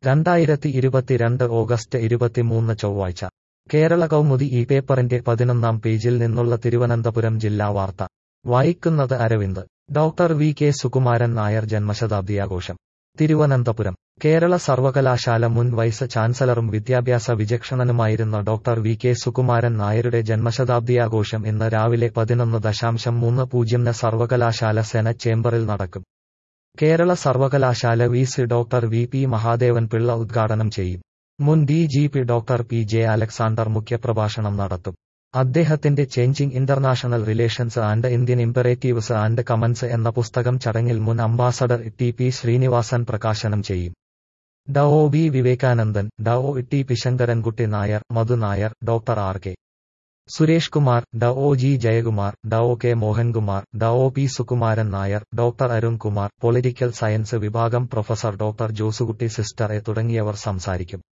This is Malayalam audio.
രണ്ടായിരത്തി ഇരുപത്തിരണ്ട് ഓഗസ്റ്റ് ഇരുപത്തിമൂന്ന് ചൊവ്വാഴ്ച കേരള കൗമുദി ഈ പേപ്പറിന്റെ പതിനൊന്നാം പേജിൽ നിന്നുള്ള തിരുവനന്തപുരം ജില്ലാ വാർത്ത വായിക്കുന്നത് Aravind doctor V K Sukumaran Nair ജന്മശതാബ്ദിയാഘോഷം തിരുവനന്തപുരം കേരള സർവകലാശാല മുൻ വൈസ് ചാൻസലറും വിദ്യാഭ്യാസ വിചക്ഷണനുമായിരുന്ന ഡോക്ടർ വി കെ സുകുമാരൻ നായരുടെ ജന്മശതാബ്ദിയാഘോഷം ഇന്ന് രാവിലെ പതിനൊന്ന് ദശാംശം മൂന്ന് പൂജ്യംന് സർവകലാശാല സെനറ്റ് ചേംബറിൽ നടക്കും കേരള സർവകലാശാല V C doctor V P Mahadevan Pillai ഉദ്ഘാടനം ചെയ്യും മുൻ D G P doctor P J Alexander മുഖ്യപ്രഭാഷണം നടത്തും അദ്ദേഹത്തിന്റെ changing international relations and Indian imperatives and commons എന്ന പുസ്തകം ചടങ്ങിൽ മുൻ അംബാസഡർ ടി പി ശ്രീനിവാസൻ പ്രകാശനം ചെയ്യും ഡ ഒ ബി വിവേകാനന്ദൻ ഡ ഒ T P Sankarankutty Nair Madhu Nair doctor R K Suresh Kumar ഡ ഒ ജി ജയകുമാർ ഡ ഒ കെ മോഹൻകുമാർ ഡ ഒ P Sukumaran Nair doctor Arunkumar political science വിഭാഗം professor doctor Josukutty sister A തുടങ്ങിയവർ സംസാരിക്കും